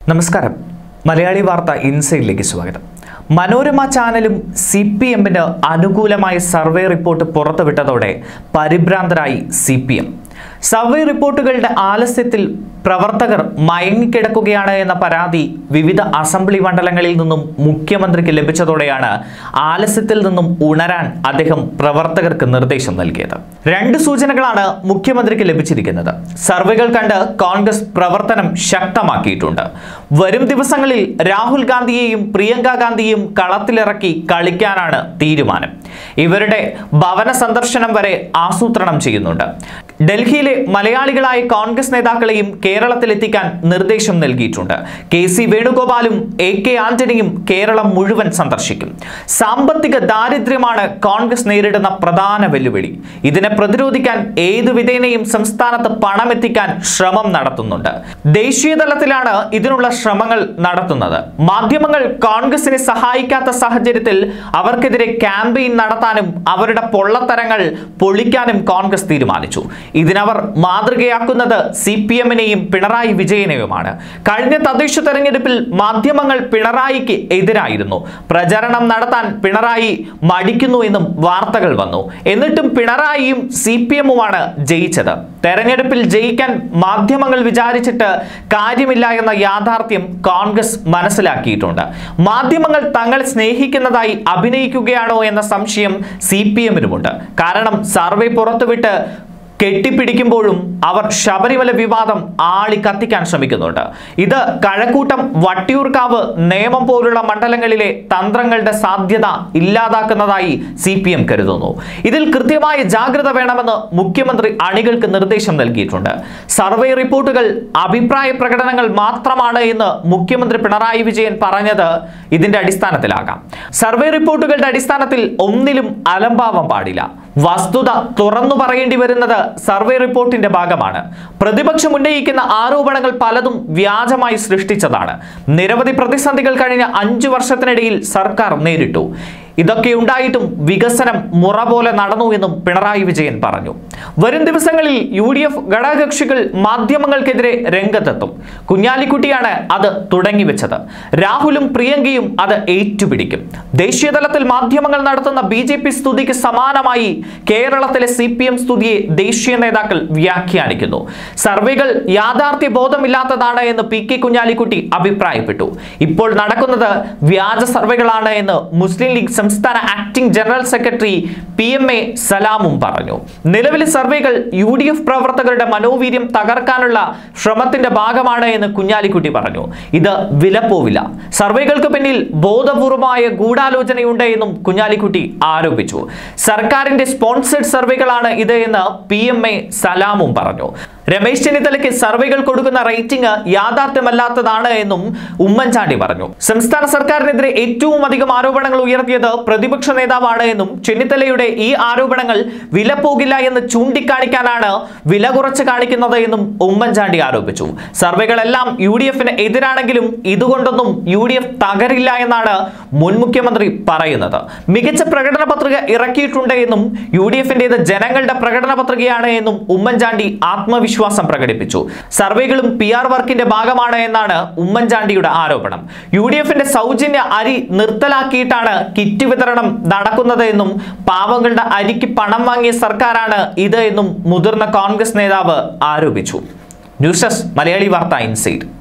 നമസ്കാരം മലയാളി വാർത്ത ഇൻസൈഡിലേക്ക് സ്വാഗതം മനോരമ ചാനലും സി പി എമ്മിന് അനുകൂലമായ സർവേ റിപ്പോർട്ട് പുറത്തുവിട്ടതോടെ പരിഭ്രാന്തരായി സി പി എം സർവേ റിപ്പോർട്ടുകളുടെ ആലസ്യത്തിൽ പ്രവർത്തകർ മയങ്ങിക്കിടക്കുകയാണ് എന്ന പരാതി വിവിധ അസംബ്ലി മണ്ഡലങ്ങളിൽ നിന്നും മുഖ്യമന്ത്രിക്ക് ലഭിച്ചതോടെയാണ് ആലസ്യത്തിൽ നിന്നും ഉണരാൻ അദ്ദേഹം പ്രവർത്തകർക്ക് നിർദ്ദേശം നൽകിയത് രണ്ട് സൂചനകളാണ് മുഖ്യമന്ത്രിക്ക് ലഭിച്ചിരിക്കുന്നത് സർവേകൾ കണ്ട് കോൺഗ്രസ് പ്രവർത്തനം ശക്തമാക്കിയിട്ടുണ്ട് വരും ദിവസങ്ങളിൽ രാഹുൽ ഗാന്ധിയെയും പ്രിയങ്ക ഗാന്ധിയും കളത്തിലിറക്കി കളിക്കാനാണ് തീരുമാനം ഇവരുടെ ഭവന സന്ദർശനം വരെ ആസൂത്രണം ചെയ്യുന്നുണ്ട് ഡൽഹിയിലെ മലയാളികളായ കോൺഗ്രസ് നേതാക്കളെയും കേരളത്തിലെത്തിക്കാൻ നിർദ്ദേശം നൽകിയിട്ടുണ്ട് കെ സി വേണുഗോപാലും എ കെ ആന്റണിയും കേരളം മുഴുവൻ സന്ദർശിക്കും സാമ്പത്തിക ദാരിദ്ര്യമാണ് കോൺഗ്രസ് നേരിടുന്ന പ്രധാന വെല്ലുവിളി ഇതിനെ പ്രതിരോധിക്കാൻ ഏതു വിധേനയും സംസ്ഥാനത്ത് പണമെത്തിക്കാൻ ശ്രമം നടത്തുന്നുണ്ട് ദേശീയ തലത്തിലാണ് ഇതിനുള്ള ശ്രമങ്ങൾ നടത്തുന്നത് മാധ്യമങ്ങൾ കോൺഗ്രസിനെ സഹായിക്കാത്ത സാഹചര്യത്തിൽ അവർക്കെതിരെ ക്യാമ്പയിൻ നടത്താനും അവരുടെ പൊള്ളത്തരങ്ങൾ പൊളിക്കാനും കോൺഗ്രസ് തീരുമാനിച്ചു ഇതിനവർ മാതൃകയാക്കുന്നത് സി പി എമ്മിനെയും പിണറായി വിജയനെയുമാണ് കഴിഞ്ഞ തദ്ദേശ തെരഞ്ഞെടുപ്പിൽ മാധ്യമങ്ങൾ പിണറായിക്ക് എതിരായിരുന്നു പ്രചരണം നടത്താൻ പിണറായി മടിക്കുന്നു എന്നും വാർത്തകൾ വന്നു എന്നിട്ടും പിണറായിയും സി പി എമ്മുമാണ് ജയിച്ചത് തെരഞ്ഞെടുപ്പിൽ ജയിക്കാൻ മാധ്യമങ്ങൾ വിചാരിച്ചിട്ട് കാര്യമില്ല എന്ന യാഥാർത്ഥ്യം കോൺഗ്രസ് മനസ്സിലാക്കിയിട്ടുണ്ട് മാധ്യമങ്ങൾ തങ്ങളെ സ്നേഹിക്കുന്നതായി അഭിനയിക്കുകയാണോ എന്ന സംശയം സി പി എമ്മിനുമുണ്ട് കാരണം സർവേ പുറത്തുവിട്ട് കെട്ടിപ്പിടിക്കുമ്പോഴും അവർ ശബരിമല വിവാദം ആളി കത്തിക്കാൻ ശ്രമിക്കുന്നുണ്ട് ഇത് കഴക്കൂട്ടം വട്ടിയൂർക്കാവ് നേമം പോലുള്ള മണ്ഡലങ്ങളിലെ തന്ത്രങ്ങളുടെ സാധ്യത ഇല്ലാതാക്കുന്നതായി സി പി എം കരുതുന്നു ഇതിൽ കൃത്യമായ ജാഗ്രത വേണമെന്ന് മുഖ്യമന്ത്രി അണികൾക്ക് നിർദ്ദേശം നൽകിയിട്ടുണ്ട് സർവേ റിപ്പോർട്ടുകൾ അഭിപ്രായ പ്രകടനങ്ങൾ മാത്രമാണ് എന്ന് മുഖ്യമന്ത്രി പിണറായി വിജയൻ പറഞ്ഞത് ഇതിന്റെ അടിസ്ഥാനത്തിലാകാം സർവേ റിപ്പോർട്ടുകളുടെ അടിസ്ഥാനത്തിൽ ഒന്നിലും അലംഭാവം പാടില്ല വസ്തുത തുറന്നു പറയേണ്ടി വരുന്നത് സർവേ റിപ്പോർട്ടിന്റെ ഭാഗമാണ് പ്രതിപക്ഷം ഉന്നയിക്കുന്ന ആരോപണങ്ങൾ പലതും വ്യാജമായി സൃഷ്ടിച്ചതാണ് നിരവധി പ്രതിസന്ധികൾ കഴിഞ്ഞ അഞ്ചു വർഷത്തിനിടയിൽ സർക്കാർ നേരിട്ടു ഇതൊക്കെ ഉണ്ടായിട്ടും വികസനം മുറ പോലെ നടന്നു എന്നും പിണറായി വിജയൻ പറഞ്ഞു വരും ദിവസങ്ങളിൽ യു ഡി എഫ് ഘടകകക്ഷികൾ മാധ്യമങ്ങൾക്കെതിരെ രംഗത്തെത്തും കുഞ്ഞാലിക്കുട്ടിയാണ് അത് തുടങ്ങിവെച്ചത് രാഹുലും പ്രിയങ്കയും അത് ഏറ്റുപിടിക്കും ദേശീയതലത്തിൽ മാധ്യമങ്ങൾ നടത്തുന്ന ബി ജെ പി സ്തുതിക്ക് സമാനമായി കേരളത്തിലെ സി പി എം സ്തുതിയെ ദേശീയ നേതാക്കൾ വ്യാഖ്യാനിക്കുന്നു സർവേകൾ യാഥാർത്ഥ്യ ബോധമില്ലാത്തതാണ് എന്ന് പി കെ കുഞ്ഞാലിക്കുട്ടി അഭിപ്രായപ്പെട്ടു ഇപ്പോൾ നടക്കുന്നത് വ്യാജ സർവേകളാണ് എന്ന് മുസ്ലിം ലീഗ് സംസ്ഥാന acting general secretary P M A സലാമും പറഞ്ഞു നിലവിലെ സർവേകൾ യു ഡി എഫ് പ്രവർത്തകരുടെ മനോവീര്യം തകർക്കാനുള്ള ശ്രമത്തിന്റെ ഭാഗമാണ് എന്ന് കുഞ്ഞാലിക്കുട്ടി പറഞ്ഞു ഇത് വിലപ്പോവില്ല സർവേകൾക്ക് പിന്നിൽ ബോധപൂർവമായ ഗൂഢാലോചനയുണ്ട് എന്നും കുഞ്ഞാലിക്കുട്ടി ആരോപിച്ചു സർക്കാരിന്റെ സ്പോൺസേഡ് സർവേകളാണ് ഇത് എന്ന് പി എം എ സലാമും പറഞ്ഞു രമേശ് ചെന്നിത്തലയ്ക്ക് സർവേകൾ കൊടുക്കുന്ന റേറ്റിംഗ് യാഥാർത്ഥ്യമല്ലാത്തതാണ് എന്നും ഉമ്മൻചാണ്ടി പറഞ്ഞു സംസ്ഥാന സർക്കാരിനെതിരെ ഏറ്റവും അധികം ആരോപണങ്ങൾ ഉയർത്തിയത് പ്രതിപക്ഷ നേതാവാണ് എന്നും ചെന്നിത്തലയുടെ ഈ ആരോപണങ്ങൾ വില പോകില്ല എന്ന് ചൂണ്ടിക്കാണിക്കാനാണ് വില കുറച്ച് കാണിക്കുന്നത് എന്നും ഉമ്മൻചാണ്ടി ആരോപിച്ചു സർവേകളെല്ലാം യു ഡി എഫിന് എതിരാണെങ്കിലും ഇതുകൊണ്ടൊന്നും യു ഡി എഫ് തകരില്ല എന്നാണ് മുൻ മുഖ്യമന്ത്രി പറയുന്നത് മികച്ച പ്രകടന പത്രിക ഇറക്കിയിട്ടുണ്ട് എന്നും യു ഡി എഫിന്റേത് ജനങ്ങളുടെ പ്രകടന പത്രികയാണ് എന്നും ഉമ്മൻചാണ്ടി ആത്മവിശ്വാസം പ്രകടിപ്പിച്ചു സർവേകളും പി ആർ വർക്കിന്റെ ഭാഗമാണ് എന്നാണ് ഉമ്മൻചാണ്ടിയുടെ ആരോപണം യു ഡി എഫിന്റെ സൗജന്യ അരി നിർത്തലാക്കിയിട്ടാണ് കിറ്റ് വിതരണം നടക്കുന്നത് എന്നും പാവങ്ങളുടെ അരിക്ക് പണം വാങ്ങിയ സർക്കാരാണ് ഇത് എന്നും മുതിർന്ന കോൺഗ്രസ് നേതാവ് ആരോപിച്ചു ന്യൂസ് ഡെസ്ക് മലയാളി വാർത്ത ഇൻസൈഡ്